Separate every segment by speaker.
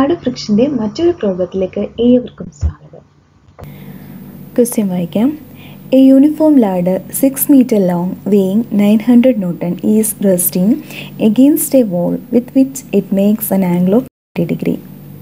Speaker 1: Ladder ഫ്രിക്ഷന്റെ മറ്റൊരു പ്രോബ്ലത്തിലേക്ക് ഏവർക്കും സ്വാഗതം
Speaker 2: ക്വസ്റ്റ്യൻ വായിക്കാം a uniform ladder six metre long weighing nine hundred newton is resting against a wall with which it makes an angle of 30 degree.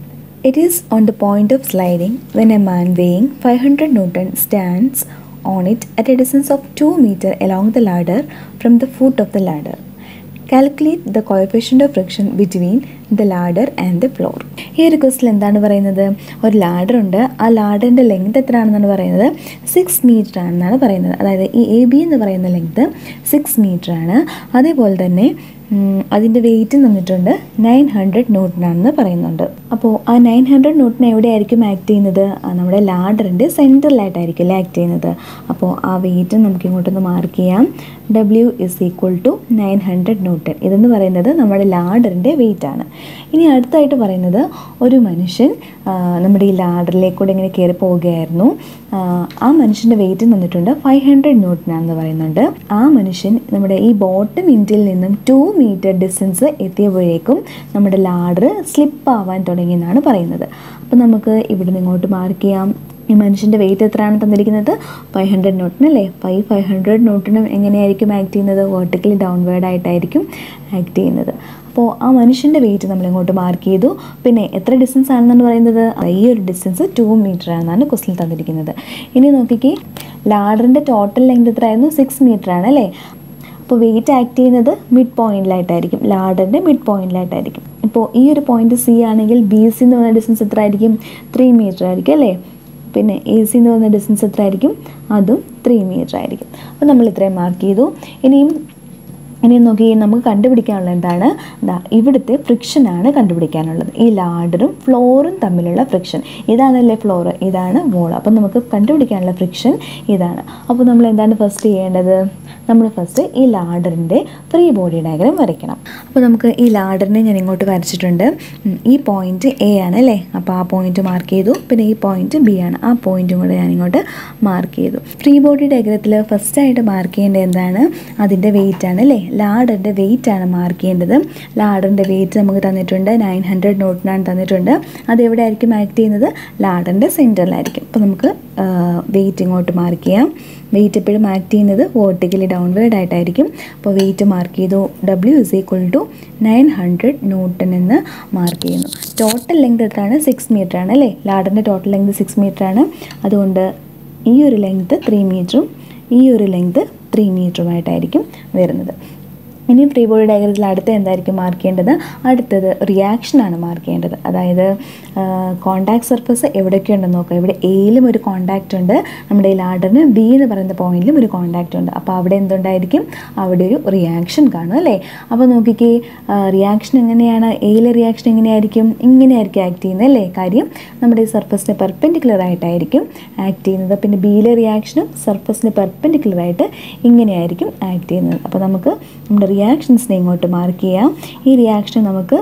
Speaker 2: It is on the point of sliding when a man weighing 500 Newton stands on it at a distance of 2 meter along the ladder from the foot of the ladder. Calculate the coefficient of friction between the ladder and the floor ഈ ഒരു ക്വസ്റ്റിൽ എന്താണ് പറയുന്നത് ഒരു ladder ഉണ്ട് ആ ലാഡറിൻ്റെ length എത്രയാണെന്നാണ് പറയുന്നത് six metre ആണെന്നാണ് പറയുന്നത് അതായത് ഈ എ ബി എന്ന് പറയുന്ന ലെങ്ത് സിക്സ് മീറ്റർ ആണ് അതേപോലെ തന്നെ അതിൻ്റെ വെയിറ്റ് തന്നിട്ടുണ്ട് നയൻ ഹൺഡ്രഡ് ന്യൂട്ടനാണെന്ന് പറയുന്നുണ്ട് അപ്പോൾ ആ നയൻ ഹൺഡ്രഡ് ന്യൂട്ടൺ എവിടെയായിരിക്കും ആക്ട് ചെയ്യുന്നത് ആ നമ്മുടെ ലാഡറിൻ്റെ സെൻറ്ററിലായിട്ടായിരിക്കും ആക്ട് ചെയ്യുന്നത് അപ്പോൾ ആ വെയിറ്റ് നമുക്ക് ഇങ്ങോട്ടൊന്ന് മാർക്ക് ചെയ്യാം W is equal to nine hundred newton ഇതെന്ന് പറയുന്നത് നമ്മുടെ ലാഡറിൻ്റെ വെയിറ്റ് ആണ് ഇനി അടുത്തായിട്ട് പറയുന്നത് ഒരു മനുഷ്യൻ ആ, നമ്മുടെ ഈ ലാഡറിലേക്കൂടെ ഇങ്ങനെ കയറി പോവുകയായിരുന്നു ആ, ആ മനുഷ്യൻ്റെ വെയിറ്റ് തന്നിട്ടുണ്ട് ഫൈവ് ഹൺഡ്രഡ് ന്യൂട്ടനാണെന്ന് പറയുന്നുണ്ട് ആ മനുഷ്യൻ നമ്മുടെ ഈ ബോട്ടം ഇൻറ്റിൽ നിന്നും ടു മീറ്റർ ഡിസ്റ്റൻസ് എത്തിയപ്പോഴേക്കും നമ്മുടെ ലാഡർ സ്ലിപ്പ് ആവാൻ തുടങ്ങിയെന്നാണ് പറയുന്നത് അപ്പോൾ നമുക്ക് ഇവിടെ നിന്ന് ഇങ്ങോട്ട് മാർക്ക് ചെയ്യാം ഈ മനുഷ്യൻ്റെ വെയിറ്റ് എത്രയാണ് തന്നിരിക്കുന്നത് ഫൈവ് ഹൺഡ്രഡ് ന്യൂട്ടൺ അല്ലേ ഫൈവ് ഫൈവ് ഹൺഡ്രഡ് ന്യൂട്ടനും എങ്ങനെയായിരിക്കും ആക്ട് ചെയ്യുന്നത് വേർട്ടിക്കലി ഡൗൺവേർഡ് ആയിട്ടായിരിക്കും ആക്ട് ചെയ്യുന്നത് അപ്പോൾ ആ മനുഷ്യൻ്റെ വെയിറ്റ് നമ്മൾ ഇങ്ങോട്ട് മാർക്ക് ചെയ്തു പിന്നെ എത്ര ഡിസ്റ്റൻസ് ആണെന്നാണ് പറയുന്നത് ഈ ഒരു ഡിസ്റ്റൻസ് ടു മീറ്റർ ആണെന്നാണ് ക്വസ്റ്റിൽ തന്നിരിക്കുന്നത് ഇനി നോക്കിക്കേ ലാഡറിൻ്റെ ടോട്ടൽ ലെങ്ത് എത്രയായിരുന്നു സിക്സ് മീറ്റർ ആണ് അല്ലേ അപ്പോൾ വെയിറ്റ് ആക്ട് ചെയ്യുന്നത് മിഡ് പോയിന്റിലായിട്ടായിരിക്കും ലാഡറിൻ്റെ മിഡ് പോയിന്റിലായിട്ടായിരിക്കും ഇപ്പോൾ ഈ ഒരു പോയിന്റ് സി ആണെങ്കിൽ ബി സി എന്ന് പറയുന്ന ഡിസ്റ്റൻസ് എത്ര ആയിരിക്കും ത്രീ മീറ്റർ ആയിരിക്കും അല്ലേ പിന്നെ എ സി എന്ന് പറയുന്ന ഡിസ്റ്റൻസ് എത്ര ആയിരിക്കും അതും ത്രീ മീറ്റർ ആയിരിക്കും അപ്പോൾ നമ്മൾ ഇത്രയും മാർക്ക് ചെയ്തു ഇനിയും ഇനി നോക്കി നമുക്ക് കണ്ടുപിടിക്കാനുള്ള എന്താണ് ദാ ഇവിടുത്തെ ഫ്രിക്ഷനാണ് കണ്ടുപിടിക്കാനുള്ളത് ഈ ലാഡറും ഫ്ലോറും തമ്മിലുള്ള ഫ്രിക്ഷൻ ഇതാണല്ലേ ഫ്ലോർ ഇതാണ് വോൾ അപ്പം നമുക്ക് കണ്ടുപിടിക്കാനുള്ള ഫ്രിക്ഷൻ ഇതാണ് അപ്പോൾ നമ്മൾ എന്താണ് ഫസ്റ്റ് ചെയ്യേണ്ടത് നമ്മൾ ഫസ്റ്റ് ഈ ലാഡറിൻ്റെ ഫ്രീ ബോഡി ഡയഗ്രാം വരയ്ക്കണം അപ്പോൾ നമുക്ക് ഈ ലാഡറിനെ ഞാൻ ഇങ്ങോട്ട് വരച്ചിട്ടുണ്ട് ഉം, ഈ പോയിന്റ് എ ആണ് അല്ലേ അപ്പോൾ ആ പോയിന്റ് മാർക്ക് ചെയ്തു പിന്നെ ഈ പോയിന്റ് ബി ആണ് ആ പോയിന്റും കൂടെ ഞാൻ ഇങ്ങോട്ട് മാർക്ക് ചെയ്തു ഫ്രീ ബോഡി ഡയഗ്രത്തിൽ ഫസ്റ്റായിട്ട് മാർക്ക് ചെയ്യേണ്ടത് എന്താണ് അതിൻ്റെ വെയിറ്റ് ആണ് അല്ലേ ലാഡറിൻ്റെ വെയിറ്റ് ആണ് മാർക്ക് ചെയ്യേണ്ടത് ലാഡറിൻ്റെ വെയിറ്റ് നമുക്ക് തന്നിട്ടുണ്ട് നയൻ ഹൺഡ്രഡ് നോട്ടിനാണ് തന്നിട്ടുണ്ട് അത് എവിടെ ആയിരിക്കും ആക്ട് ചെയ്യുന്നത് ലാഡറിൻ്റെ സെൻറ്ററിലായിരിക്കും അപ്പോൾ നമുക്ക് വെയിറ്റ് ഇങ്ങോട്ട് മാർക്ക് ചെയ്യാം വെയിറ്റ് എപ്പോഴും ആക്ട് ചെയ്യുന്നത് വേർട്ടിക്കലി ഡൗൺവേർഡ് ആയിട്ടായിരിക്കും അപ്പോൾ വെയിറ്റ് മാർക്ക് ചെയ്തു W is equal to nine hundred newton എന്ന് മാർക്ക് ചെയ്യുന്നു ടോട്ടൽ ലെങ്ത് എത്രയാണ് സിക്സ് മീറ്റർ ആണ് അല്ലേ ലാഡറിൻ്റെ ടോട്ടൽ ലെങ്ത് സിക്സ് മീറ്റർ ആണ് അതുകൊണ്ട് ഈ ഒരു ലെങ്ത് ത്രീ മീറ്ററും ഈ ഒരു ലെങ്ത് ത്രീ മീറ്ററുമായിട്ടായിരിക്കും വരുന്നത് ഇനി ഫ്രീ ബോഡി ഡയഗ്രത്തിൽ അടുത്ത എന്തായിരിക്കും മാർക്ക് ചെയ്യേണ്ടത് അടുത്തത് റിയാക്ഷനാണ് മാർക്ക് ചെയ്യേണ്ടത് അതായത് കോണ്ടാക്ട് സർഫസ് എവിടെയൊക്കെ ഉണ്ടെന്ന് നോക്കുക ഇവിടെ എയിലും ഒരു കോണ്ടാക്റ്റ് ഉണ്ട് നമ്മുടെ ഈ ലാഡറിന് ബി എന്ന് പറയുന്ന പോയിന്റിലും ഒരു കോണ്ടാക്റ്റ് ഉണ്ട് അപ്പോൾ അവിടെ എന്തുണ്ടായിരിക്കും അവിടെ ഒരു റിയാക്ഷൻ കാണും അല്ലേ അപ്പോൾ നോക്കിക്കേ റിയാക്ഷൻ എങ്ങനെയാണ് എയിലെ റിയാക്ഷൻ എങ്ങനെയായിരിക്കും ഇങ്ങനെയായിരിക്കും ആക്ട് ചെയ്യുന്നത് അല്ലേ കാര്യം നമ്മുടെ ഈ സർഫസിന് പെർപെൻഡിക്കുലർ ആയിട്ടായിരിക്കും ആക്ട് ചെയ്യുന്നത് പിന്നെ ബിയിലെ റിയാക്ഷനും സർഫസിന് പെർപെൻഡിക്കുലർ ആയിട്ട് ഇങ്ങനെയായിരിക്കും ആക്ട് ചെയ്യുന്നത് അപ്പോൾ നമുക്ക് നമ്മുടെ റിയാക്ഷൻസിനെ ഇങ്ങോട്ട് മാർക്ക് ചെയ്യാം ഈ റിയാക്ഷൻ നമുക്ക്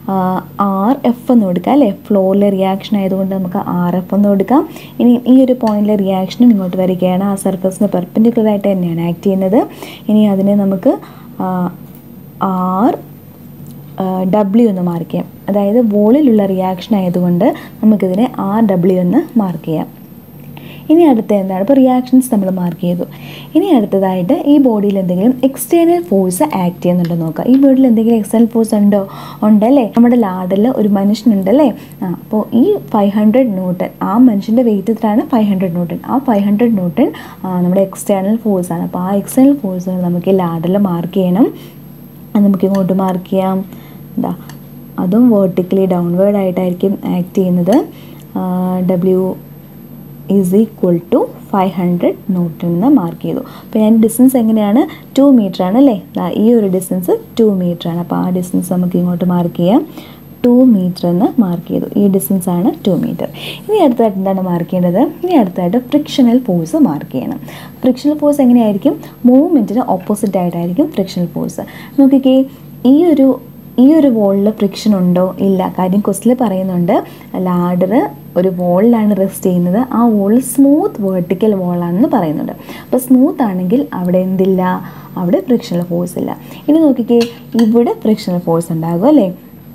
Speaker 2: ആർ എഫ് എന്ന് കൊടുക്കാം അല്ലേ ഫ്ലോറിലെ റിയാക്ഷൻ ആയതുകൊണ്ട് നമുക്ക് ആർ എഫ് എന്ന് കൊടുക്കാം ഇനി ഈ ഒരു പോയിന്റിലെ റിയാക്ഷനും ഇങ്ങോട്ട് വരികയാണ് ആ സർഫസിന് പെർപെൻഡിക്കുലർ ആയിട്ട് തന്നെയാണ് ആക്ട് ചെയ്യുന്നത് ഇനി അതിനെ നമുക്ക് ആർ ഡബ്ല്യു എന്ന് മാർക്ക് ചെയ്യാം അതായത് വോളിലുള്ള റിയാക്ഷൻ ആയതുകൊണ്ട് നമുക്കിതിനെ ആർ ഡബ്ല്യു എന്ന് മാർക്ക് ചെയ്യാം ഇനി അടുത്ത എന്താണ് ഇപ്പോൾ റിയാക്ഷൻസ് നമ്മൾ മാർക്ക് ചെയ്തു ഇനി അടുത്തതായിട്ട് ഈ ബോഡിയിൽ എന്തെങ്കിലും എക്സ്റ്റേണൽ ഫോഴ്സ് ആക്ട് ചെയ്യുന്നുണ്ടോ നോക്കുക ഈ ബോഡിയിൽ എന്തെങ്കിലും എക്സ്റ്റേണൽ ഫോഴ്സ് ഉണ്ടോ ഉണ്ടല്ലേ നമ്മുടെ ലാഡിൽ ഒരു മനുഷ്യനുണ്ടല്ലേ ആ അപ്പോൾ ഈ ഫൈവ് ഹൺഡ്രഡ് ന്യൂട്ടൺ ആ മനുഷ്യൻ്റെ വെയിറ്റ് എത്രയാണ് ഫൈവ് ഹൺഡ്രഡ് ന്യൂട്ടൺ ആ ഫൈവ് ഹൺഡ്രഡ് ന്യൂട്ടൺ നമ്മുടെ എക്സ്റ്റേണൽ ഫോഴ്സ് ആണ് അപ്പോൾ ആ എക്സ്റ്റേണൽ ഫോഴ്സ് നമുക്ക് ഈ ലാഡിൽ മാർക്ക് ചെയ്യണം അത് നമുക്ക് ഇങ്ങോട്ട് മാർക്ക് ചെയ്യാം എന്താ അതും വേർട്ടിക്കലി ഡൗൺവേർഡ് ആയിട്ടായിരിക്കും ആക്ട് ചെയ്യുന്നത് W is equal to five hundred newton എന്ന് മാർക്ക് ചെയ്തു അപ്പോൾ ഞാൻ ഡിസ്റ്റൻസ് എങ്ങനെയാണ് ടു മീറ്റർ ആണ് അല്ലേ ദാ ഈ ഒരു ഡിസ്റ്റൻസ് ടു മീറ്റർ ആണ് അപ്പോൾ ആ ഡിസ്റ്റൻസ് നമുക്ക് ഇങ്ങോട്ട് മാർക്ക് ചെയ്യാം ടു മീറ്റർ എന്ന് മാർക്ക് ചെയ്തു ഈ ഡിസ്റ്റൻസ് ആണ് ടു മീറ്റർ ഇനി അടുത്തായിട്ട് എന്താണ് മാർക്ക് ചെയ്യേണ്ടത് ഇനി അടുത്തായിട്ട് ഫ്രിക്ഷണൽ ഫോഴ്സ് മാർക്ക് ചെയ്യണം ഫ്രിക്ഷണൽ ഫോഴ്സ് എങ്ങനെയായിരിക്കും മൂവ്മെൻറ്റിന് ഓപ്പോസിറ്റ് ആയിട്ടായിരിക്കും ഫ്രിക്ഷണൽ ഫോഴ്സ് നോക്കിക്കേ ഈ ഒരു ഈ ഒരു വോളിൽ ഫ്രിക്ഷൻ ഉണ്ടോ ഇല്ല കാര്യം ക്വസ്റ്റിൽ പറയുന്നുണ്ട് ലാഡർ ഒരു വോളിലാണ് റെസ്റ്റ് ചെയ്യുന്നത് ആ വോൾ സ്മൂത്ത് വേർട്ടിക്കൽ വോളാണെന്ന് പറയുന്നുണ്ട് അപ്പോൾ സ്മൂത്ത് ആണെങ്കിൽ അവിടെ എന്തില്ല അവിടെ ഫ്രിക്ഷണൽ ഫോഴ്സ് ഇല്ല ഇനി നോക്കിക്കേ ഇവിടെ ഫ്രിക്ഷണൽ ഫോഴ്സ് ഉണ്ടാകും അല്ലേ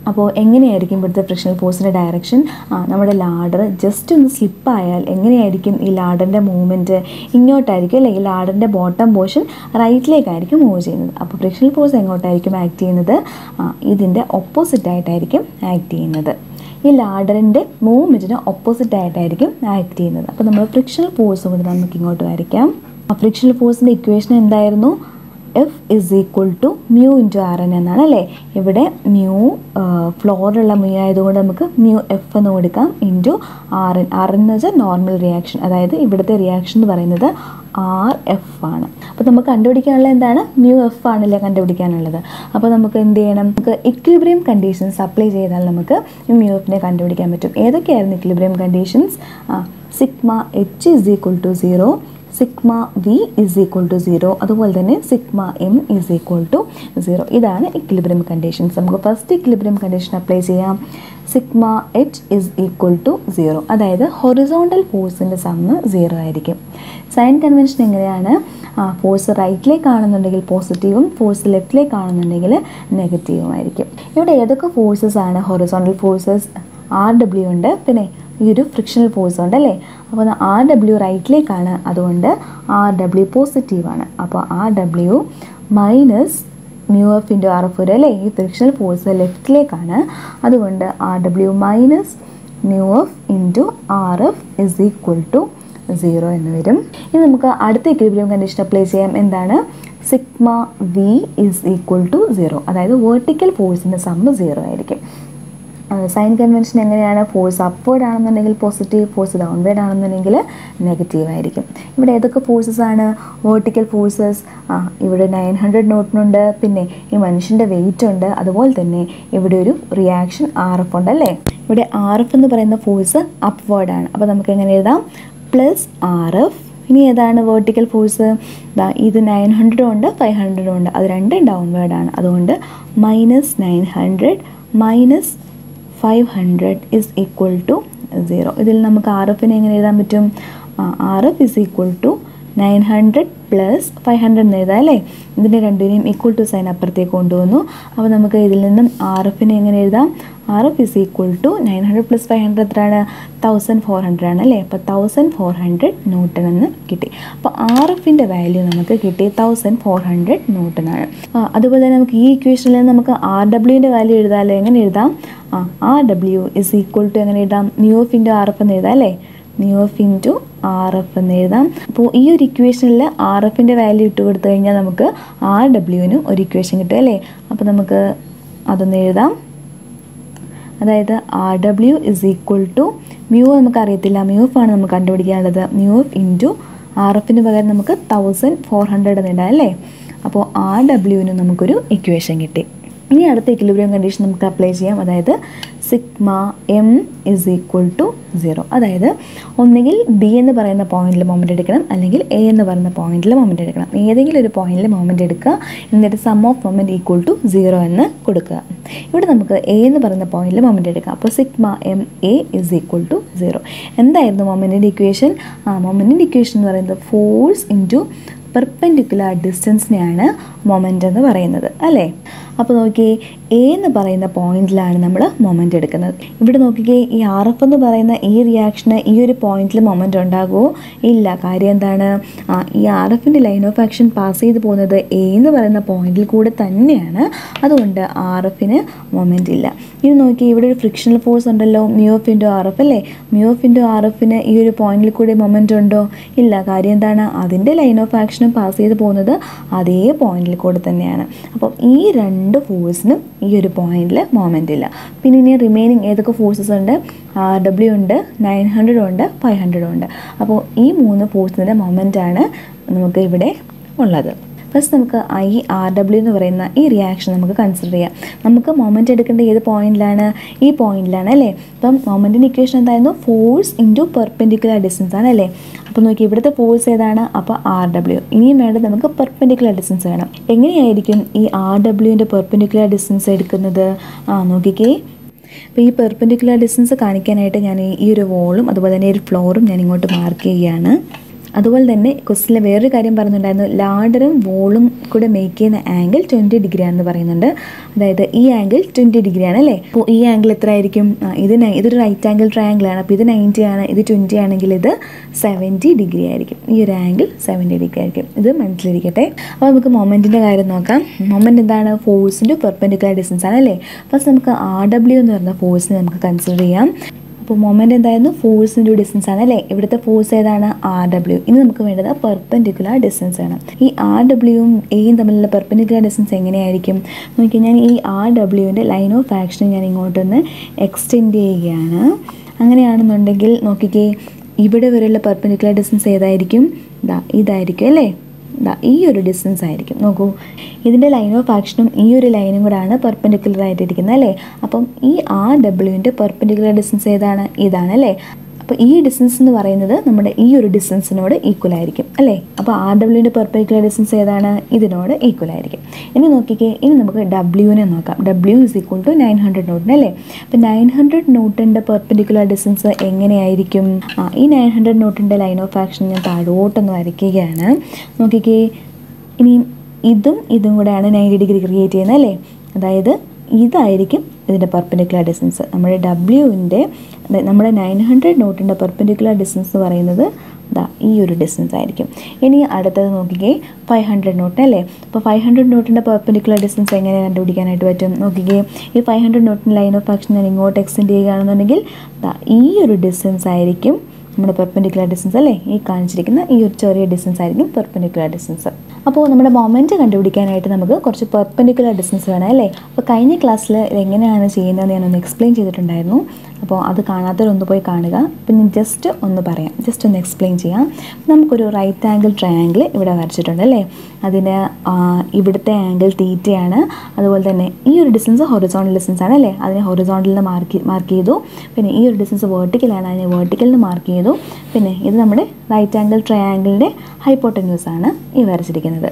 Speaker 2: അപ്പോൾ എങ്ങനെയായിരിക്കും ഇവിടുത്തെ ഫ്രിക്ഷണൽ ഫോഴ്സിൻ്റെ ഡയറക്ഷൻ ആ നമ്മുടെ ലാഡർ ജസ്റ്റ് ഒന്ന് സ്ലിപ്പായാൽ എങ്ങനെയായിരിക്കും ഈ ലാഡറിൻ്റെ മൂവ്മെൻറ്റ് ഇങ്ങോട്ടായിരിക്കും അല്ലെ ഈ ലാഡറിൻ്റെ ബോട്ടം പോർഷൻ റൈറ്റിലേക്കായിരിക്കും മൂവ് ചെയ്യുന്നത് അപ്പോൾ ഫ്രിക്ഷണൽ ഫോഴ്സ് എങ്ങോട്ടായിരിക്കും ആക്ട് ചെയ്യുന്നത് ആ ഇതിൻ്റെ ഓപ്പോസിറ്റ് ആയിട്ടായിരിക്കും ആക്ട് ചെയ്യുന്നത് ഈ ലാഡറിൻ്റെ മൂവ്മെൻറ്റിന് ഓപ്പോസിറ്റ് ആയിട്ടായിരിക്കും ആക്ട് ചെയ്യുന്നത് അപ്പോൾ നമ്മൾ ഫ്രിക്ഷണൽ ഫോഴ്സ് കൊണ്ട് നമുക്ക് ഇങ്ങോട്ട് വരയ്ക്കാം ആ ഫ്രിക്ഷണൽ ഫോഴ്സിൻ്റെ ഇക്വേഷൻ എന്തായിരുന്നു F is equal to mu into R N എന്നാണ് അല്ലേ ഇവിടെ മ്യൂ ഫ്ലോറിലുള്ള മ്യൂ ആയതുകൊണ്ട് നമുക്ക് മ്യൂ എഫ് എന്ന് കൊടുക്കാം into R N R N എന്ന് വെച്ചാൽ നോർമൽ റിയാക്ഷൻ അതായത് ഇവിടുത്തെ റിയാക്ഷൻ എന്ന് പറയുന്നത് ആർ എഫ് ആണ് അപ്പോൾ നമുക്ക് കണ്ടുപിടിക്കാനുള്ള എന്താണ് മ്യൂ എഫ് ആണല്ലേ കണ്ടുപിടിക്കാനുള്ളത് അപ്പോൾ നമുക്ക് എന്ത് ചെയ്യണം നമുക്ക് ഇക്വിബ്രിയം കണ്ടീഷൻസ് അപ്ലൈ ചെയ്താൽ നമുക്ക് ഈ മ്യൂ എഫിനെ കണ്ടുപിടിക്കാൻ പറ്റും ഏതൊക്കെയായിരുന്നു ഇക്വിബ്രിയം കണ്ടീഷൻസ് ആ sigma H is equal to zero sigma V is equal to zero അതുപോലെ തന്നെ sigma M is equal to zero ഇതാണ് ഇക്വിലിബ്രിയം കണ്ടീഷൻസ് നമുക്ക് ഫസ്റ്റ് ഇക്വിലിബ്രിയം കണ്ടീഷൻ അപ്ലൈ ചെയ്യാം sigma H is equal to zero അതായത് horizontal ഫോഴ്സിൻ്റെ sum zero ആയിരിക്കും sign convention എങ്ങനെയാണ് ആ ഫോഴ്സ് റൈറ്റിലേക്ക് കാണുന്നുണ്ടെങ്കിൽ പോസിറ്റീവും ഫോഴ്സ് ലെഫ്റ്റിലേക്ക് കാണുന്നുണ്ടെങ്കിൽ നെഗറ്റീവും ആയിരിക്കും ഇവിടെ ഏതൊക്കെ ഫോഴ്സസ് ആണ് ഹൊറിസോണ്ടൽ ഫോഴ്സസ് ആർ ഡബ്ല്യു ഉണ്ട് പിന്നെ ഈ ഒരു ഫ്രിക്ഷണൽ ഫോഴ്സ് ഉണ്ട് അല്ലേ അപ്പോൾ ആർ ഡബ്ല്യു റൈറ്റിലേക്കാണ് അതുകൊണ്ട് ആർ ഡബ്ല്യു പോസിറ്റീവാണ് അപ്പോൾ R W minus mu F into R F വരും അല്ലേ ഈ ഫ്രിക്ഷണൽ ഫോഴ്സ് ലെഫ്റ്റിലേക്കാണ് അതുകൊണ്ട് R W minus mu F into R F is equal to zero എന്ന് വരും ഇനി നമുക്ക് അടുത്ത ഇക്വിലിബ്രിയം കണ്ടീഷൻ അപ്ലൈ ചെയ്യാം എന്താണ് sigma V is equal to zero അതായത് വേർട്ടിക്കൽ ഫോഴ്സിൻ്റെ സമ്മ് സീറോ ആയിരിക്കും സൈൻ കൺവെൻഷൻ എങ്ങനെയാണ് ഫോഴ്സ് അപ്വേർഡ് ആണെന്നുണ്ടെങ്കിൽ പോസിറ്റീവ് ഫോഴ്സ് ഡൗൺവേർഡ് ആണെന്നുണ്ടെങ്കിൽ നെഗറ്റീവ് ആയിരിക്കും ഇവിടെ ഏതൊക്കെ ഫോഴ്സസ് ആണ് വേർട്ടിക്കൽ ഫോഴ്സസ് ആ ഇവിടെ നയൻ ഹൺഡ്രഡ് നോട്ടിനുണ്ട് പിന്നെ ഈ മനുഷ്യൻ്റെ വെയിറ്റ് ഉണ്ട് അതുപോലെ തന്നെ ഇവിടെ ഒരു റിയാക്ഷൻ ആർ എഫ് ഉണ്ട് അല്ലേ ഇവിടെ ആർ എഫ് എന്ന് പറയുന്ന ഫോഴ്സ് അപ്വേർഡ് ആണ് അപ്പോൾ നമുക്ക് എങ്ങനെ എഴുതാം പ്ലസ് ആർ എഫ് ഇനി ഏതാണ് വേർട്ടിക്കൽ ഫോഴ്സ് ദാ ഇത് നയൻ ഹൺഡ്രഡും ഉണ്ട് ഫൈവ് ഹൺഡ്രഡും ഉണ്ട് അത് രണ്ടും ഡൗൺവേർഡ് ആണ് അതുകൊണ്ട് minus nine hundred minus five hundred is equal to zero ഇതിൽ നമുക്ക് ആർ എഫിനെ എങ്ങനെ എഴുതാൻ പറ്റും R F is equal to nine hundred plus five hundred എന്ന് എഴുതാം അല്ലേ ഇതിൻ്റെ രണ്ടിനെയും ഈക്വൽ ടു സൈൻ അപ്പുറത്തേക്ക് കൊണ്ടുവന്നു അപ്പോൾ നമുക്ക് ഇതിൽ നിന്നും ആർ എഫിനെ എങ്ങനെ എഴുതാം R F is equal to nine hundred plus five hundred എത്രയാണ് തൗസൻഡ് ഫോർ ഹൺഡ്രഡ് ആണ് അല്ലേ അപ്പോൾ തൗസൻഡ് ഫോർ ഹൺഡ്രഡ് ന്യൂട്ടൺ എന്ന് കിട്ടി അപ്പോൾ ആർ എഫിൻ്റെ വാല്യൂ നമുക്ക് കിട്ടി തൗസൻഡ് ഫോർ ഹൺഡ്രഡ് ന്യൂട്ടൺ ആണ് ആ, അതുപോലെ തന്നെ നമുക്ക് ഈ ഇക്വേഷനിൽ നിന്ന് നമുക്ക് ആർ ഡബ്ല്യുവിൻ്റെ വാല്യൂ എഴുതാമല്ലോ എങ്ങനെ എഴുതാം ആ R W is equal to എങ്ങനെ എഴുതാം mu F into R F എന്ന് എഴുതാം അല്ലേ mu F into R F എന്ന് എഴുതാം അപ്പോൾ ഈ ഒരു ഇക്വേഷനിൽ ആർ എഫിൻ്റെ വാല്യൂ ഇട്ട് കൊടുത്തു കഴിഞ്ഞാൽ നമുക്ക് ആർ ഡബ്ല്യുവിനും ഒരു ഇക്വേഷൻ കിട്ടും അല്ലേ അപ്പോൾ നമുക്ക് അതൊന്ന് എഴുതാം അതായത് R W is equal to mu നമുക്ക് അറിയത്തില്ല മ്യൂ എഫ് ആണ് നമുക്ക് കണ്ടുപിടിക്കാനുള്ളത് മ്യൂ എഫ് ഇൻറ്റു ആർ എഫിന് പകരം നമുക്ക് തൗസൻഡ് ഫോർ ഹൺഡ്രഡ് എന്ന് ഇടാം അല്ലേ അപ്പോൾ ആർ ഡബ്ല്യുവിന് നമുക്കൊരു ഇക്വേഷൻ കിട്ടി ഇനി അടുത്ത ഇക്വിലിബ്രിയം കണ്ടീഷൻ നമുക്ക് അപ്ലൈ ചെയ്യാം അതായത് sigma M is equal to zero അതായത് ഒന്നുകിൽ ബി എന്ന് പറയുന്ന പോയിന്റിൽ മൊമെൻ്റ് എടുക്കണം അല്ലെങ്കിൽ എ എന്ന് പറയുന്ന പോയിന്റിൽ മൊമെൻ്റ് എടുക്കണം ഏതെങ്കിലും ഒരു പോയിന്റിൽ മൊമെൻ്റ് എടുക്കുക എന്നിട്ട് sum of moment equal to zero എന്ന് കൊടുക്കുക ഇവിടെ നമുക്ക് എ എന്ന് പറയുന്ന പോയിന്റിൽ മൊമെൻ്റ് എടുക്കാം അപ്പോൾ sigma M A is equal to zero എന്തായിരുന്നു മൊമെൻറ്റിൻ്റെ ഇക്വേഷൻ ആ മൊമെൻറ്റിൻ്റെ ഇക്വേഷൻ എന്ന് പറയുന്നത് ഫോഴ്സ് ഇൻറ്റു പെർപെൻഡിക്കുലർ ഡിസ്റ്റൻസിനെയാണ് മൊമെൻ്റ് എന്ന് പറയുന്നത് അല്ലേ അപ്പോൾ നോക്കിയേ എ എന്ന് പറയുന്ന പോയിന്റിലാണ് നമ്മൾ മൊമെൻ്റ് എടുക്കുന്നത് ഇവിടെ നോക്കിക്കേ ഈ ആർ എഫ് എന്ന് പറയുന്ന ഈ റിയാക്ഷന് ഈ ഒരു പോയിന്റിൽ മൊമെൻ്റ് ഉണ്ടാകുമോ ഇല്ല കാര്യം എന്താണ് ആ, ഈ ആർ എഫിൻ്റെ ലൈൻ ഓഫ് ആക്ഷൻ പാസ് ചെയ്ത് പോകുന്നത് എ എന്ന് പറയുന്ന പോയിന്റിൽ കൂടെ തന്നെയാണ് അതുകൊണ്ട് ആർ എഫിന് മൊമെൻ്റ് ഇല്ല ഇത് നോക്കി ഇവിടെ ഒരു ഫ്രിക്ഷണൽ ഫോഴ്സ് ഉണ്ടല്ലോ mu F into R F അല്ലേ മ്യൂ എഫ് ഇൻറ്റു ആർ എഫിന് ഈ ഒരു പോയിന്റിൽ കൂടി മൊമെൻ്റ് ഉണ്ടോ ഇല്ല കാര്യം എന്താണ് അതിൻ്റെ ലൈൻ ഓഫ് ആക്ഷനും പാസ് ചെയ്ത് പോകുന്നത് അതേ പോയിന്റിൽ കൂടെ തന്നെയാണ് അപ്പം ഈ രണ്ട് ഫോഴ്സിനും ഈ ഒരു പോയിന്റിൽ മൊമെൻ്റ് ഇല്ല പിന്നെ ഇനി റിമൈനിങ് ഏതൊക്കെ ഫോഴ്സസ് ഉണ്ട് ആർ ഡബ്ല്യു ഉണ്ട് നയൻ ഹൺഡ്രഡ് ഉണ്ട് ഫൈവ് ഹൺഡ്രഡ് ഉണ്ട് അപ്പോൾ ഈ മൂന്ന് ഫോഴ്സിൻ്റെ മൊമെൻ്റ് ആണ് നമുക്ക് ഇവിടെ ഉള്ളത് ഫസ്റ്റ് നമുക്ക് ഐ ആർ ഡബ്ല്യു എന്ന് പറയുന്ന ഈ റിയാക്ഷൻ നമുക്ക് കൺസിഡർ ചെയ്യാം നമുക്ക് മൊമെൻ്റ് എടുക്കേണ്ട ഏത് പോയിന്റിലാണ് ഈ പോയിന്റിലാണ് അല്ലേ അപ്പം മൊമെൻറ്റിൻ്റെ ഇക്വേഷൻ എന്തായിരുന്നു ഫോഴ്സ് ഇൻറ്റു പെർപെൻഡിക്കുലർ ഡിസ്റ്റൻസ് ആണ് അല്ലേ അപ്പോൾ നോക്കി ഇവിടുത്തെ ഫോഴ്സ് ഏതാണ് അപ്പോൾ ആർ ഡബ്ല്യു ഇനിയും വേണ്ടത് നമുക്ക് പെർപെൻഡിക്കുലർ ഡിസ്റ്റൻസ് വേണം എങ്ങനെയായിരിക്കും ഈ ആർ ഡബ്ല്യുവിൻ്റെ പെർപെൻഡിക്കുലർ ഡിസ്റ്റൻസ് എടുക്കുന്നത് ആ നോക്കിക്കേ അപ്പോൾ ഈ പെർപെൻഡിക്കുലർ ഡിസ്റ്റൻസ് കാണിക്കാനായിട്ട് ഞാൻ ഈ ഒരു വോളും അതുപോലെ തന്നെ ഈ ഒരു ഫ്ലോറും ഞാൻ ഇങ്ങോട്ട് മാർക്ക് ചെയ്യുകയാണ് അതുപോലെ തന്നെ ക്വസ്റ്റിലെ വേറൊരു കാര്യം പറയുന്നുണ്ടായിരുന്നു ലാഡറും വോളും കൂടെ മേക്ക് ചെയ്യുന്ന ആംഗിൾ ട്വൻറ്റി ഡിഗ്രി ആണെന്ന് പറയുന്നുണ്ട് അതായത് ഈ ആംഗിൾ ട്വൻറ്റി ഡിഗ്രി ആണ് അല്ലേ അപ്പോൾ ഈ ആംഗിൾ എത്ര ആയിരിക്കും ആ, ഇത് നൈ- ഇതൊരു റൈറ്റ് ആംഗിൾ ട്രയാംഗിൾ ആണ് അപ്പോൾ ഇത് നയൻറ്റി ആണ് ഇത് ട്വൻറ്റി ആണെങ്കിൽ ഇത് സെവൻറ്റി ഡിഗ്രി ആയിരിക്കും ഈ ഒരു ആംഗിൾ സെവൻറ്റി ഡിഗ്രി ആയിരിക്കും ഇത് മനസ്സിലിരിക്കട്ടെ അപ്പോൾ നമുക്ക് മൊമെൻറ്റിൻ്റെ കാര്യം നോക്കാം മൊമെൻറ്റ് എന്താണ് ഫോഴ്സിൻ്റെ പെർപെൻഡിക്കുലർ ഡിസ്റ്റൻസ് ആണ് അല്ലേ ഫസ്റ്റ് നമുക്ക് ആർ ഡബ്ല്യു എന്ന് പറയുന്ന ഫോഴ്സിനെ നമുക്ക് കൺസിഡർ ചെയ്യാം അപ്പോൾ മൊമെൻ്റ് എന്തായിരുന്നു ഫോഴ്സിൻ്റെ ഡിസ്റ്റൻസ് ആണ് അല്ലേ ഇവിടുത്തെ ഫോഴ്സ് ഏതാണ് ആർ ഡബ്ല്യു ഇനി നമുക്ക് വേണ്ടത് പെർപെൻഡിക്കുലർ ഡിസ്റ്റൻസ് ആണ് ഈ ആർ ഡബ്ല്യുവും എയും തമ്മിലുള്ള പെർപെൻഡിക്കുലർ ഡിസ്റ്റൻസ് എങ്ങനെയായിരിക്കും നോക്കി ഞാൻ ഈ ആർ ഡബ്ല്യുവിൻ്റെ ലൈൻ ഓഫ് ആക്ഷൻ ഞാൻ ഇങ്ങോട്ടൊന്ന് എക്സ്റ്റെൻഡ് ചെയ്യുകയാണ് അങ്ങനെയാണെന്നുണ്ടെങ്കിൽ നോക്കിക്കേ ഇവിടെ വരെയുള്ള പെർപെൻഡിക്കുലർ ഡിസ്റ്റൻസ് ഏതായിരിക്കും ദാ ഇതായിരിക്കും അല്ലേ ദാ ഈ ഒരു ഡിസ്റ്റൻസ് ആയിരിക്കും നോക്കൂ ഇതിൻ്റെ ലൈൻ ഓഫ് ആക്ഷനും ഈ ഒരു ലൈനും കൂടാണ് പെർപെൻഡിക്കുലർ ആയിട്ടിരിക്കുന്നത് അല്ലേ അപ്പം ഈ ആർ ഡബ്ല്യുവിൻ്റെ പെർപെൻഡിക്കുലർ ഡിസ്റ്റൻസ് ഏതാണ് ഇതാണ് അല്ലേ അപ്പോൾ ഈ ഡിസ്റ്റൻസ് എന്ന് പറയുന്നത് നമ്മുടെ ഈ ഒരു ഡിസ്റ്റൻസിനോട് ഈക്വൽ ആയിരിക്കും അല്ലേ അപ്പോൾ ആർ ഡബ്ല്യുവിൻ്റെ പെർപെൻഡിക്കുലർ ഡിസ്റ്റൻസ് ഏതാണ് ഇതിനോട് ഈക്വൽ ആയിരിക്കും ഇനി നോക്കിക്കേ ഇനി നമുക്ക് ഡബ്ല്യുവിനെ നോക്കാം W is equal to nine hundred newton അല്ലേ അപ്പോൾ നയൻ ഹൺഡ്രഡ് ന്യൂട്ടൻ്റെ പെർപെൻഡിക്കുലർ ഡിസ്റ്റൻസ് എങ്ങനെയായിരിക്കും ആ ഈ നയൻ ഹൺഡ്രഡ് ന്യൂട്ടൻ്റെ ലൈൻ ഓഫ് ആക്ഷൻ ഞാൻ താഴോട്ടൊന്ന് വരയ്ക്കുകയാണ് നോക്കിക്കേ ഇനി ഇതും ഇതും കൂടെയാണ് നയൻറ്റി ഡിഗ്രി ക്രിയേറ്റ് ചെയ്യുന്നത് അല്ലേ അതായത് ഇതായിരിക്കും ഇതിൻ്റെ പെർപെൻഡിക്കുലർ ഡിസ്റ്റൻസ് നമ്മുടെ ഡബ്ല്യുവിൻ്റെ നമ്മുടെ നയൻ ഹൺഡ്രഡ് നോട്ടിൻ്റെ പെർപെൻഡിക്കുലർ ഡിസ്റ്റൻസ് എന്ന് പറയുന്നത് ദാ ഈ ഒരു ഡിസ്റ്റൻസ് ആയിരിക്കും ഇനി അടുത്തത് നോക്കിക്കേ ഫൈവ് ഹൺഡ്രഡ് നോട്ട് അല്ലേ അപ്പോൾ ഫൈവ് ഹൺഡ്രഡ് നോട്ടിൻ്റെ പെർപെൻഡിക്കുലർ ഡിസ്റ്റൻസ് എങ്ങനെ കണ്ടുപിടിക്കാനായിട്ട് പറ്റും നോക്കിക്കേ ഈ ഫൈവ് ഹൺഡ്രഡ് നോട്ടിൻ്റെ ലൈൻ ഓഫ് ആക്ഷൻ ഞാൻ ഇങ്ങോട്ട് എക്സ്റ്റെൻഡ് ചെയ്യുകയാണെന്നുണ്ടെങ്കിൽ ദാ ഈ ഒരു ഡിസ്റ്റൻസ് ആയിരിക്കും നമ്മുടെ പെർപെൻഡിക്കുലർ ഡിസ്റ്റൻസ് അല്ലേ ഈ കാണിച്ചിരിക്കുന്ന ഈ ഒരു ചെറിയ ഡിസ്റ്റൻസ് ആയിരിക്കും പെർപെൻഡിക്കുലർ ഡിസ്റ്റൻസ് അപ്പോൾ നമ്മുടെ മൊമെൻറ്റ് കണ്ടുപിടിക്കാനായിട്ട് നമുക്ക് കുറച്ച് പെർപെൻഡിക്കുലർ ഡിസ്റ്റൻസ് വേണം അല്ലേ അപ്പോൾ കഴിഞ്ഞ ക്ലാസ്സിൽ എങ്ങനെയാണ് ചെയ്യുന്നതെന്ന് ഞാനൊന്ന് എക്സ്പ്ലെയിൻ ചെയ്തിട്ടുണ്ടായിരുന്നു അപ്പോൾ അത് കാണാത്തവരൊന്ന് പോയി കാണുക അപ്പം ഞാൻ ജസ്റ്റ് ഒന്ന് പറയാം ജസ്റ്റ് ഒന്ന് എക്സ്പ്ലെയിൻ ചെയ്യാം നമുക്കൊരു റൈറ്റ് ആംഗിൾ ട്രയാങ്കിൾ ഇവിടെ വരച്ചിട്ടുണ്ട് അല്ലേ അതിന് ആ, ഇവിടുത്തെ ആംഗിൾ തീറ്റയാണ് അതുപോലെ തന്നെ ഈ ഒരു ഡിസ്റ്റൻസ് ഹൊറിസോണ്ടൽ ഡിസ്റ്റൻസ് ആണ് അല്ലേ അതിനെ ഹൊറിസോണ്ടലിന് മാർക്ക് മാർക്ക് ചെയ്തു പിന്നെ ഈ ഒരു ഡിസ്റ്റൻസ് വേർട്ടിക്കലാണ് അതിനെ വേർട്ടിക്കലിന് മാർക്ക് ചെയ്തു പിന്നെ ഇത് നമ്മുടെ റൈറ്റ് ആംഗിൾ ട്രയാങ്കിളിൻ്റെ ഹൈപ്പോട്ടന്യൂസ് ആണ് ഈ വരച്ചിരിക്കുന്നത്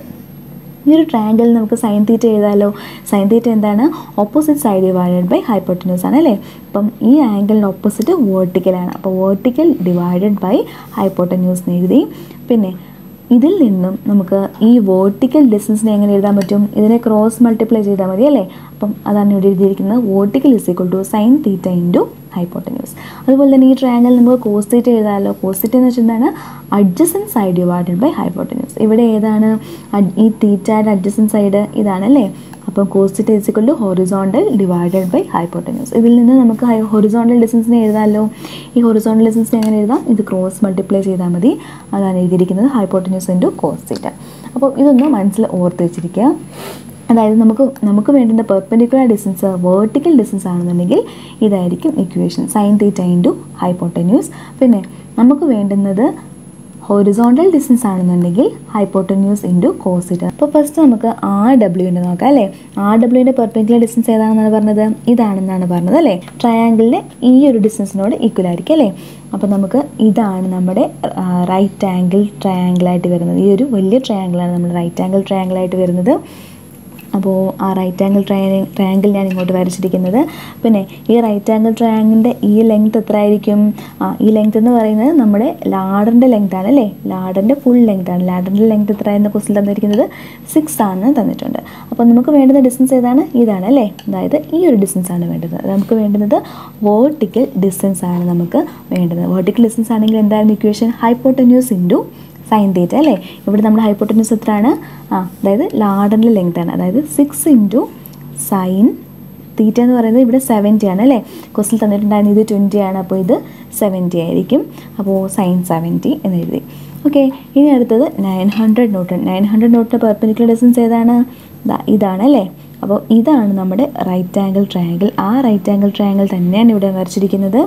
Speaker 2: ഈ ഒരു ട്രയാങ്കിൾ നമുക്ക് സൈൻ തീറ്റ എഴുതാലോ സൈൻ തീറ്റ എന്താണ് opposite side divided by hypotenuse ആണ് അല്ലേ അപ്പം ഈ ആംഗിളിൻ്റെ ഓപ്പോസിറ്റ് വേർട്ടിക്കലാണ് അപ്പോൾ വേർട്ടിക്കൽ ഡിവൈഡഡ് ബൈ ഹൈപ്പോട്ടന്യൂസ് എന്ന് എഴുതി പിന്നെ ഇതിൽ നിന്നും നമുക്ക് ഈ വേർട്ടിക്കൽ ഡിസ്റ്റൻസിനെ എങ്ങനെ എഴുതാൻ പറ്റും ഇതിനെ ക്രോസ് മൾട്ടിപ്ലൈ ചെയ്താൽ മതി അല്ലേ അപ്പം അതാണ് ഇവിടെ എഴുതിയിരിക്കുന്നത് vertical is equal to sine theta into hypotenuse അതുപോലെ തന്നെ ഈ ട്രയാങ്കിൾ നമുക്ക് കോസ് തീറ്റ എഴുതാമല്ലോ കോസ് തീറ്റ എന്ന് വെച്ചാൽ എന്താണ് adjacent side divided by hypotenuse ഇവിടെ ഏതാണ് അഡ്- ഈ തീറ്റയുടെ അഡ്ജസൻ സൈഡ് ഇതാണ് അല്ലേ അപ്പം cos theta is equal to horizontal divided by hypotenuse ഇതിൽ നിന്ന് നമുക്ക് ഹൊറിസോണ്ടൽ ഡിസ്റ്റൻസിനെ എഴുതാമല്ലോ ഈ ഹൊറിസോണ്ടൽ ഡിസ്റ്റൻസിനെ എങ്ങനെ എഴുതാം ഇത് ക്രോസ് മൾട്ടിപ്ലൈ ചെയ്താൽ മതി അതാണ് എഴുതിയിരിക്കുന്നത് ഹൈപ്പോട്ടന്യൂസ് ഇൻറ്റു കോസ് തീറ്റ അപ്പോൾ ഇതൊന്ന് മനസ്സിൽ ഓർത്ത് വെച്ചിരിക്കുക അതായത് നമുക്ക് നമുക്ക് വേണ്ടുന്ന പെർപെൻഡിക്കുലർ ഡിസ്റ്റൻസ് വേർട്ടിക്കൽ ഡിസ്റ്റൻസ് ആണെന്നുണ്ടെങ്കിൽ ഇതായിരിക്കും equation sine theta into hypotenuse പിന്നെ നമുക്ക് വേണ്ടുന്നത് ഹൊറിസോണ്ടൽ ഡിസ്റ്റൻസ് ആണെന്നുണ്ടെങ്കിൽ ഹൈപ്പോട്ടന്യൂസ് ഇൻറ്റു കോസിറ്റ് അപ്പോൾ ഫസ്റ്റ് നമുക്ക് ആർ ഡബ്ല്യുവിൻ്റെ നോക്കാം അല്ലേ ആർ ഡബ്ല്യുവിൻ്റെ പെർപെൻഡിക്കുലർ ഡിസ്റ്റൻസ് ഏതാണെന്നാണ് പറഞ്ഞത് ഇതാണെന്നാണ് പറഞ്ഞത് അല്ലേ ട്രയാങ്കിളിൻ്റെ ഈ ഒരു ഡിസ്റ്റൻസിനോട് ഈക്വൽ ആയിരിക്കും അല്ലേ അപ്പോൾ നമുക്ക് ഇതാണ് നമ്മുടെ റൈറ്റ് ആംഗിൾ ട്രയാങ്കിളായിട്ട് വരുന്നത് ഈ ഒരു വലിയ ട്രയാങ്കിളാണ് നമ്മുടെ റൈറ്റ് ആംഗിൾ ട്രയാങ്കിളായിട്ട് വരുന്നത് അപ്പോൾ ആ റൈറ്റ് ആംഗിൾ ട്രയാ ട്രയാങ്കിൾ ഞാൻ ഇങ്ങോട്ട് വരച്ചിരിക്കുന്നത് പിന്നെ ഈ റൈറ്റ് ആംഗിൾ ട്രയാങ്കിളിൻ്റെ ഈ ലെങ്ത് എത്ര ആയിരിക്കും ആ ഈ ലെങ്ത് എന്ന് പറയുന്നത് നമ്മുടെ ലാഡറിൻ്റെ ലെങ്ത് ആണ് അല്ലേ ലാഡറിൻ്റെ ഫുൾ ലെങ്ത് ആണ് ലാഡറിൻ്റെ ലെങ്ത് എത്ര എന്ന ക്വസ്റ്റിൽ തന്നിരിക്കുന്നത് സിക്സ് ആണെന്ന് തന്നിട്ടുണ്ട് അപ്പോൾ നമുക്ക് വേണ്ടുന്ന ഡിസ്റ്റൻസ് ഏതാണ് ഇതാണ് അല്ലേ അതായത് ഈ ഒരു ഡിസ്റ്റൻസ് ആണ് വേണ്ടത് അത് നമുക്ക് വേണ്ടുന്നത് വേർട്ടിക്കൽ ഡിസ്റ്റൻസ് ആണ് നമുക്ക് വേണ്ടത് വേർട്ടിക്കൽ ഡിസ്റ്റൻസ് ആണെങ്കിൽ എന്തായിരുന്നു equation hypotenuse into sine theta അല്ലേ ഇവിടെ നമ്മുടെ ഹൈപ്പോട്ടന്യൂസ് എത്രയാണ് ആ അതായത് ലാഡറിൻ്റെ ലെങ്ത് ആണ് അതായത് സിക്സ് ഇൻറ്റു സൈൻ തീറ്റ എന്ന് പറയുന്നത് ഇവിടെ സെവൻറ്റി ആണ് അല്ലേ ക്വസ്റ്റിൽ തന്നിട്ടുണ്ടായിരുന്നു ഇത് ട്വൻറ്റി ആണ് അപ്പോൾ ഇത് സെവൻറ്റി ആയിരിക്കും അപ്പോൾ സൈൻ സെവൻറ്റി എന്ന് എഴുതി ഓക്കെ ഇനി അടുത്തത് nine hundred newton nine hundred നോട്ടിൻ്റെ പെർപ്പനിക്കുലർ ഡിസ്റ്റൻസ് ഏതാണ് ദാ ഇതാണ് അല്ലേ അപ്പോൾ ഇതാണ് നമ്മുടെ റൈറ്റ് ആംഗിൾ ട്രയാങ്കിൾ ആ റൈറ്റ് ആംഗിൾ ട്രയാങ്കിൾ തന്നെയാണ് ഇവിടെ വരച്ചിരിക്കുന്നത്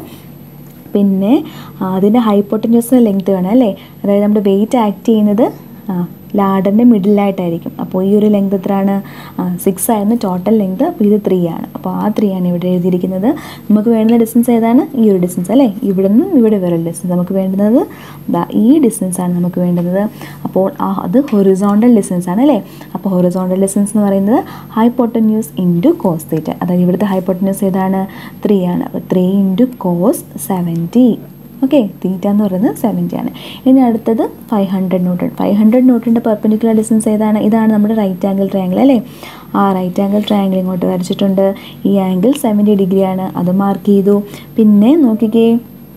Speaker 2: പിന്നെ ആ, അതിൻ്റെ ഹൈപ്പോട്ടന്യൂസ് ലെങ്ത് വേണം അല്ലേ അതായത് നമ്മുടെ വെയിറ്റ് ആക്ട് ചെയ്യുന്നത് ആ ലാഡറിൻ്റെ മിഡിലായിട്ടായിരിക്കും അപ്പോൾ ഈ ഒരു ലെങ്ത് എത്രയാണ് സിക്സ് ആയിരുന്നു ടോട്ടൽ ലെങ്ത് അപ്പോൾ ഇത് ത്രീ ആണ് അപ്പോൾ ആ ത്രീ ആണ് ഇവിടെ എഴുതിയിരിക്കുന്നത് നമുക്ക് വേണ്ടുന്ന ഡിസ്റ്റൻസ് ഏതാണ് ഈ ഒരു ഡിസ്റ്റൻസ് അല്ലേ ഇവിടെ നിന്നും ഇവിടെ വരെ ഡിസ്റ്റൻസ് നമുക്ക് വേണ്ടുന്നത് ദാ ഈ ഡിസ്റ്റൻസ് ആണ് നമുക്ക് വേണ്ടുന്നത് അപ്പോൾ ആ അത് ഹൊറിസോണ്ടൽ ഡിസ്റ്റൻസ് ആണ് അല്ലേ അപ്പോൾ ഹൊറിസോണ്ടൽ ഡിസ്റ്റൻസ് എന്ന് പറയുന്നത് ഹൈപ്പോട്ടന്യൂസ് ഇൻറ്റു കോസ് തീറ്റ അതായത് ഇവിടുത്തെ ഹൈപ്പോട്ടന്യൂസ് ഏതാണ് ത്രീ ആണ് അപ്പോൾ three into cos seventy okay theta എന്ന് പറയുന്നത് സെവൻറ്റി ആണ് ഇനി അടുത്തത് five hundred newton five hundred ന്യൂട്ടൻ്റെ പെർപ്പൻഡിക്കുലർ ഡിസ്റ്റൻസ് ഏതാണ് ഇതാണ് നമ്മുടെ റൈറ്റ് ആംഗിൾ ട്രയാങ്കിൾ അല്ലേ ആ റൈറ്റ് ആംഗിൾ ട്രയാങ്കിൾ ഇങ്ങോട്ട് വരച്ചിട്ടുണ്ട് ഈ ആംഗിൾ സെവൻറ്റി ഡിഗ്രിയാണ് അത് മാർക്ക് ചെയ്തു പിന്നെ നോക്കിക്കേ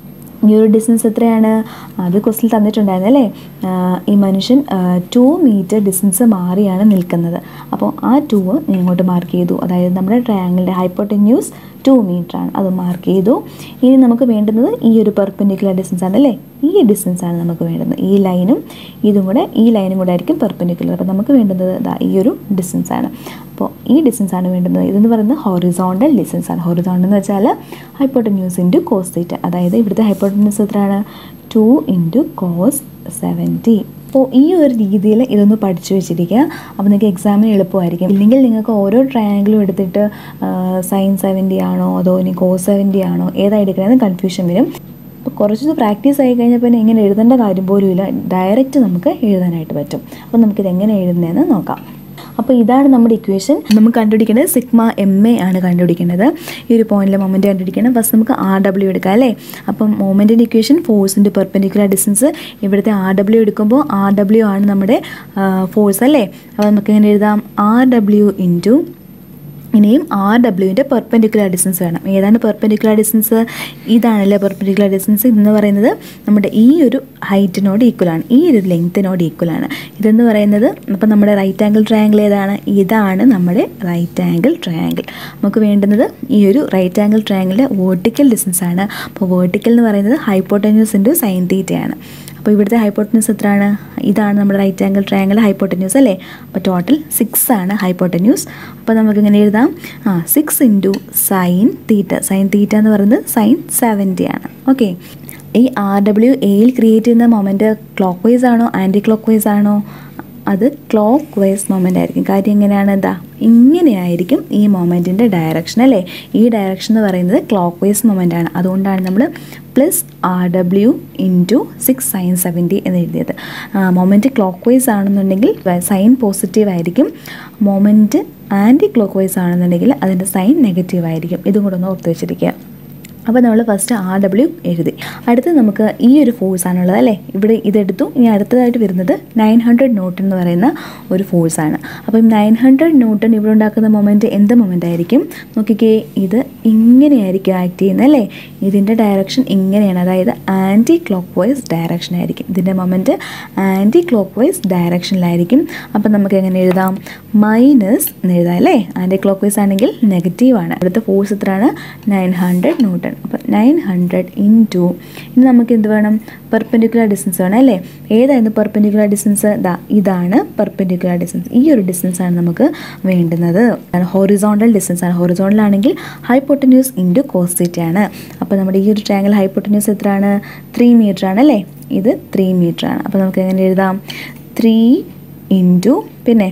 Speaker 2: ഈ ഒരു ഡിസ്റ്റൻസ് എത്രയാണ് അത് ക്വസ്റ്റിൽ തന്നിട്ടുണ്ടായിരുന്നു അല്ലേ ഈ മനുഷ്യൻ ടു മീറ്റർ ഡിസ്റ്റൻസ് മാറിയാണ് നിൽക്കുന്നത് അപ്പോൾ ആ ടൂ ഇങ്ങോട്ട് മാർക്ക് ചെയ്തു അതായത് നമ്മുടെ ട്രയാങ്കിളിൻ്റെ ഹൈപ്പോട്ടന്യൂസ് ടു മീറ്റർ ആണ് അത് മാർക്ക് ചെയ്തു ഇനി നമുക്ക് വേണ്ടുന്നത് ഈ ഒരു പെർപെൻഡിക്കുലർ ഡിസ്റ്റൻസ് ആണ് അല്ലേ ഈ ഡിസ്റ്റൻസ് ആണ് നമുക്ക് വേണ്ടുന്നത് ഈ ലൈനും ഇതും കൂടെ ഈ ലൈനും കൂടെ ആയിരിക്കും പെർപെൻഡിക്കുലർ അപ്പോൾ നമുക്ക് വേണ്ടുന്നത് ഇതാ ഈ ഒരു ഡിസ്റ്റൻസ് ആണ് അപ്പോൾ ഈ ഡിസ്റ്റൻസ് ആണ് വേണ്ടുന്നത് ഇതെന്ന് പറയുന്നത് ഹോറിസോണ്ടൽ ഡിസ്റ്റൻസ് ആണ് ഹോറിസോണ്ടൽ എന്ന് വെച്ചാൽ ഹൈപ്പോട്ടന്യൂസ് ഇൻറ്റു കോസ് തീറ്റ അതായത് ഇവിടുത്തെ ഹൈപ്പോട്ടന്യൂസ് എത്രയാണ് ടു ഇൻറ്റു കോസ് സെവൻറ്റി അപ്പോൾ ഈ ഒരു രീതിയിൽ ഇതൊന്ന് പഠിച്ചു വെച്ചിരിക്കുക അപ്പോൾ നിങ്ങൾക്ക് എക്സാമിന് എളുപ്പമായിരിക്കും ഇല്ലെങ്കിൽ നിങ്ങൾക്ക് ഓരോ ട്രയാങ്കിളും എടുത്തിട്ട് സൈൻ സെവൻറ്റി ആണോ അതോ ഇനി കോസ് സെവൻറ്റി ആണോ ഏതാ എടുക്കണമെന്ന് കൺഫ്യൂഷൻ വരും അപ്പോൾ കുറച്ച് പ്രാക്ടീസ് ആയി കഴിഞ്ഞാൽ പിന്നെ ഇങ്ങനെ എഴുതേണ്ട കാര്യം പോലും ഇല്ല ഡയറക്റ്റ് നമുക്ക് എഴുതാനായിട്ട് പറ്റും അപ്പോൾ നമുക്കിത് എങ്ങനെ എഴുതുന്നതെന്ന് നോക്കാം അപ്പോൾ ഇതാണ് നമ്മുടെ ഇക്വേഷൻ നമുക്ക് കണ്ടുപിടിക്കേണ്ടത് സിഗ്മ എം എ ആണ് കണ്ടുപിടിക്കേണ്ടത് ഈ ഒരു പോയിന്റിലെ മൊമെൻറ്റ് കണ്ടുപിടിക്കണം ഫസ്റ്റ് നമുക്ക് ആർ ഡബ്ല്യു എടുക്കാം അല്ലേ അപ്പം മൊമെൻറ്റിൻ്റെ ഇക്വേഷൻ ഫോഴ്സിൻ്റെ പെർപെൻഡിക്കുലർ ഡിസ്റ്റൻസ് ഇവിടുത്തെ ആർ ഡബ്ല്യു എടുക്കുമ്പോൾ ആർ ഡബ്ല്യു ആണ് നമ്മുടെ ഫോഴ്സ് അല്ലേ അപ്പോൾ നമുക്ക് എങ്ങനെ എഴുതാം ആർ ഡബ്ല്യു ഇൻറ്റു ഇനിയും ആർ ഡബ്ല്യുവിൻ്റെ പെർപെൻഡിക്കുലർ ഡിസ്റ്റൻസ് വേണം ഏതാണ് പെർപെൻഡിക്കുലർ ഡിസ്റ്റൻസ് ഇതാണല്ലേ പെർപെൻഡിക്കുലർ ഡിസ്റ്റൻസ് ഇതെന്ന് പറയുന്നത് നമ്മുടെ ഈ ഒരു ഹൈറ്റിനോട് ഈക്വലാണ് ഈ ഒരു ലെങ്ത്തിനോട് ഈക്വലാണ് ഇതെന്ന് പറയുന്നത് അപ്പോൾ നമ്മുടെ റൈറ്റ് ആംഗിൾ ട്രയാങ്കിൾ ഏതാണ് ഇതാണ് നമ്മുടെ റൈറ്റ് ആംഗിൾ ട്രയാങ്കിൾ നമുക്ക് വേണ്ടുന്നത് ഈ ഒരു റൈറ്റ് ആംഗിൾ ട്രയാങ്കിളിൻ്റെ വേർട്ടിക്കൽ ഡിസ്റ്റൻസ് ആണ് അപ്പോൾ വേർട്ടിക്കൽ എന്ന് പറയുന്നത് ഹൈപ്പോട്ടന്യൂസ് ഇൻറ്റു സൈൻ തീറ്റയാണ് അപ്പോൾ ഇവിടുത്തെ ഹൈപ്പോട്ടന്യൂസ് എത്രയാണ് ഇതാണ് നമ്മുടെ റൈറ്റ് ആംഗിൾ ട്രയാങ്കിൾ ഹൈപ്പോട്ടന്യൂസ് അല്ലേ അപ്പോൾ ടോട്ടൽ സിക്സ് ആണ് ഹൈപ്പോട്ടന്യൂസ് അപ്പോൾ നമുക്ക് ഇങ്ങനെ എഴുതാം ആ six into sine theta sine theta എന്ന് പറയുന്നത് സൈൻ സെവൻറ്റി ആണ് ഓക്കെ ഈ ആർ ഡബ്ല്യു എയിൽ ക്രിയേറ്റ് ചെയ്യുന്ന മൊമെൻറ്റ് ക്ലോക്ക് വൈസ് ആണോ ആൻറ്റി ക്ലോക്ക് വൈസ് ആണോ അത് ക്ലോക്ക് വൈസ് മൊമെൻ്റ് ആയിരിക്കും കാര്യം എങ്ങനെയാണ് എന്താ ഇങ്ങനെയായിരിക്കും ഈ മൊമെൻറ്റിൻ്റെ ഡയറക്ഷൻ അല്ലേ ഈ ഡയറക്ഷൻ എന്ന് പറയുന്നത് ക്ലോക്ക് വൈസ് മൊമെൻ്റ് ആണ് അതുകൊണ്ടാണ് നമ്മൾ plus R W into six sine seventy എന്ന് എഴുതിയത് മൊമെൻറ്റ് ക്ലോക്ക് വൈസ് ആണെന്നുണ്ടെങ്കിൽ സൈൻ പോസിറ്റീവ് ആയിരിക്കും മൊമെൻറ്റ് ആൻറ്റി ക്ലോക്ക് വൈസ് ആണെന്നുണ്ടെങ്കിൽ അതിൻ്റെ സൈൻ നെഗറ്റീവ് ആയിരിക്കും ഇതും കൂടെ ഒന്ന് ഓർത്ത് വെച്ചിരിക്കുക അപ്പോൾ നമ്മൾ ഫസ്റ്റ് ആർ ഡബ്ല്യു എഴുതി അടുത്ത് നമുക്ക് ഈ ഒരു ഫോഴ്സ് ആണുള്ളത് അല്ലേ ഇവിടെ ഇതെടുത്തു ഇനി അടുത്തതായിട്ട് വരുന്നത് നയൻ ഹൺഡ്രഡ് ന്യൂട്ടൺ എന്ന് പറയുന്ന ഒരു ഫോഴ്സ് ആണ് അപ്പം നയൻ ഹൺഡ്രഡ് ന്യൂട്ടൺ ഇവിടെ ഉണ്ടാക്കുന്ന മൊമെൻറ്റ് എന്ത് മൊമെൻ്റ് ആയിരിക്കും നോക്കിക്കേ ഇത് ഇങ്ങനെയായിരിക്കും ആക്ട് ചെയ്യുന്നത് അല്ലേ ഇതിൻ്റെ ഡയറക്ഷൻ ഇങ്ങനെയാണ് അതായത് ആൻറ്റി ക്ലോക്ക് വൈസ് ഡയറക്ഷൻ ആയിരിക്കും ഇതിൻ്റെ മൊമെൻറ്റ് ആൻറ്റി ക്ലോക്ക് വൈസ് ഡയറക്ഷനിലായിരിക്കും അപ്പം നമുക്ക് എങ്ങനെ എഴുതാം മൈനസ് എന്ന് എഴുതാം അല്ലേ ആൻറ്റി ക്ലോക്ക് വൈസ് ആണെങ്കിൽ നെഗറ്റീവ് ആണ് ഇവിടുത്തെ ഫോഴ്സ് എത്രയാണ് നയൻ ഹൺഡ്രഡ് ന്യൂട്ടൺ അപ്പം നയൻ ഹൺഡ്രഡ് ഇൻ ടു ഇനി നമുക്ക് എന്ത് വേണം പെർപെൻഡിക്കുലർ ഡിസ്റ്റൻസ് വേണം അല്ലേ ഏതായിരുന്നു പെർപെൻഡിക്കുലർ ഡിസ്റ്റൻസ് ദാ ഇതാണ് പെർപെൻഡിക്കുലർ ഡിസ്റ്റൻസ് ഈ ഒരു ഡിസ്റ്റൻസ് ആണ് നമുക്ക് വേണ്ടുന്നത് ഹോറിസോണ്ടൽ ഡിസ്റ്റൻസ് ആണ് ഹോറിസോണ്ടൽ ആണെങ്കിൽ ഹൈപ്പോട്ടന്യൂസ് ഇൻറ്റു കോസ്റ്റേറ്റ് ആണ് അപ്പോൾ നമ്മുടെ ഈ ഒരു ട്രയാങ്കിൾ ഹൈപ്പോട്ടന്യൂസ് എത്രയാണ് ത്രീ മീറ്റർ ആണ് അല്ലേ ഇത് ത്രീ മീറ്റർ ആണ് അപ്പോൾ നമുക്ക് എങ്ങനെ എഴുതാം ത്രീ ഇൻറ്റു പിന്നെ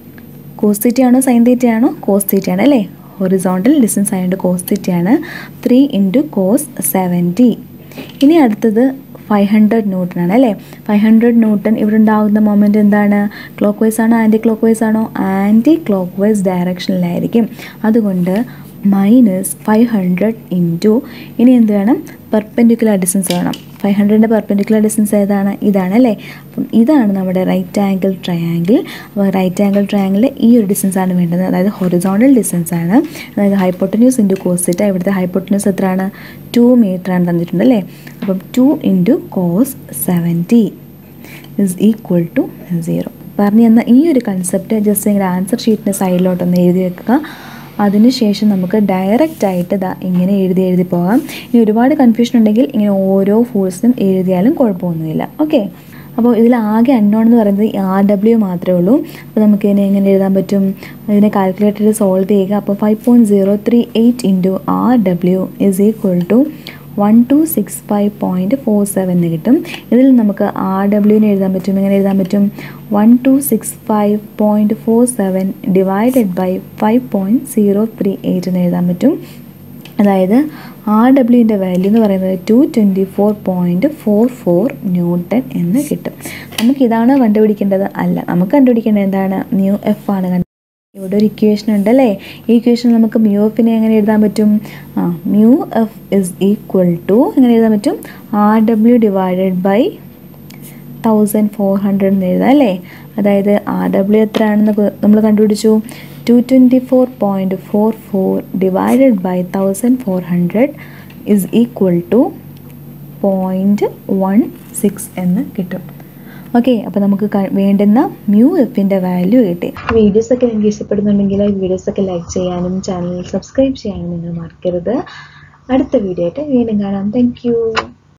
Speaker 2: കോസ് ആണോ സൈൻ തീറ്റയാണോ കോസ് തീറ്റയാണ് അല്ലേ ഹൊറിസോണ്ടൽ ഡിസ്റ്റൻസ് ആയതുകൊണ്ട് കോസ് തീറ്റയാണ് ത്രീ ഇൻറ്റു കോസ് സെവൻറ്റി ഇനി അടുത്തത് ഫൈവ് ഹൺഡ്രഡ് ന്യൂട്ടൺ ആണ് അല്ലേ ഫൈവ് ഹൺഡ്രഡ് ന്യൂട്ടൺ ഇവിടെ ഉണ്ടാകുന്ന മൊമെൻറ്റ് എന്താണ് ക്ലോക്ക് വൈസ് ആണോ ആൻറ്റി ക്ലോക്ക് വൈസ് ആണോ ആൻറ്റി ക്ലോക്ക് വൈസ് ഡയറക്ഷനിലായിരിക്കും അതുകൊണ്ട് മൈനസ് ഫൈവ് ഹൺഡ്രഡ് ഇൻറ്റു ഇനി എന്ത് വേണം പെർപെൻഡിക്കുലർ ഡിസ്റ്റൻസ് വേണം ഫൈവ് ഹൺഡ്രഡിൻ്റെ പെർപെൻഡിക്കുലർ ഡിസ്റ്റൻസ് ഏതാണ് ഇതാണ് അല്ലേ അപ്പം ഇതാണ് നമ്മുടെ റൈറ്റ് ആംഗിൾ ട്രയാങ്കിൾ അപ്പോൾ റൈറ്റ് ആംഗിൾ ട്രയാങ്കിളിൽ ഈ ഒരു ഡിസ്റ്റൻസ് ആണ് വേണ്ടത് അതായത് ഹൊറിസോണ്ടൽ ഡിസ്റ്റൻസ് ആണ് അതായത് ഹൈപ്പോട്ടന്യൂസ് ഇൻറ്റു കോസിറ്റ ഇവിടുത്തെ ഹൈപ്പോട്ടന്യൂസ് എത്രയാണ് ടു മീറ്റർ ആണ് തന്നിട്ടുണ്ട് അല്ലേ അപ്പം two into cos seventy is equal to zero പറഞ്ഞു തന്ന ഈ ഒരു കൺസെപ്റ്റ് ജസ്റ്റ് നിങ്ങളുടെ ആൻസർ ഷീറ്റിൻ്റെ സൈഡിലോട്ടൊന്ന് എഴുതി വെക്കുക അതിനുശേഷം നമുക്ക് ഡയറക്റ്റ് ആയിട്ട് ഇതാ ഇങ്ങനെ എഴുതി എഴുതി പോകാം ഇനി ഒരുപാട് കൺഫ്യൂഷൻ ഉണ്ടെങ്കിൽ ഇങ്ങനെ ഓരോ ഫോഴ്സിനും എഴുതിയാലും കുഴപ്പമൊന്നുമില്ല ഓക്കെ അപ്പോൾ ഇതിൽ ആകെ അൺനോൺ എന്ന് പറയുന്നത് ഈ ആർ ഡബ്ല്യു മാത്രമേ ഉള്ളൂ അപ്പോൾ നമുക്ക് ഇതിനെ എങ്ങനെ എഴുതാൻ പറ്റും ഇതിനെ കാൽക്കുലേറ്ററിൽ സോൾവ് ചെയ്യുക അപ്പോൾ five point zero three eight into R W is equal to one two six five point four seven എന്ന് കിട്ടും ഇതിൽ നമുക്ക് ആർ ഡബ്ല്യുവിന് എഴുതാൻ പറ്റും എങ്ങനെ എഴുതാൻ പറ്റും one two six five point four seven divided by five point zero three eight എന്ന് എഴുതാൻ പറ്റും അതായത് ആർ ഡബ്ല്യുവിൻ്റെ വാല്യൂ എന്ന് പറയുന്നത് two twenty four point four four newton എന്ന് കിട്ടും നമുക്ക് ഇതാണ് കണ്ടുപിടിക്കേണ്ടത് അല്ല നമുക്ക് കണ്ടുപിടിക്കേണ്ടത് എന്താണ് ന്യൂ എഫ് ആണ് ഇവിടെ ഒരു ഇക്വേഷൻ ഉണ്ട് അല്ലേ ഈ ഇക്വേഷൻ നമുക്ക് മ്യൂ എഫിനെ എങ്ങനെ എഴുതാൻ പറ്റും ആ mu F is equal to എങ്ങനെ എഴുതാൻ പറ്റും R W divided by thousand four hundred എന്ന് എഴുതാം അല്ലേ അതായത് ആർ ഡബ്ല്യു എത്രയാണെന്ന് നമ്മൾ കണ്ടുപിടിച്ചു two twenty four point four four divided by thousand four hundred is equal to point one six എന്ന് കിട്ടും ഓക്കെ അപ്പോൾ നമുക്ക് ക- വേണ്ടുന്ന മ്യൂ എഫിൻ്റെ വാല്യൂ കിട്ടി
Speaker 1: വീഡിയോസ് ഒക്കെ നിങ്ങൾക്ക് ഇഷ്ടപ്പെടുന്നുണ്ടെങ്കിൽ വീഡിയോസ് ഒക്കെ ലൈക്ക് ചെയ്യാനും ചാനൽ സബ്സ്ക്രൈബ് ചെയ്യാനും നിങ്ങൾ മറക്കരുത് അടുത്ത വീഡിയോ ആയിട്ട് വീണ്ടും കാണാം താങ്ക്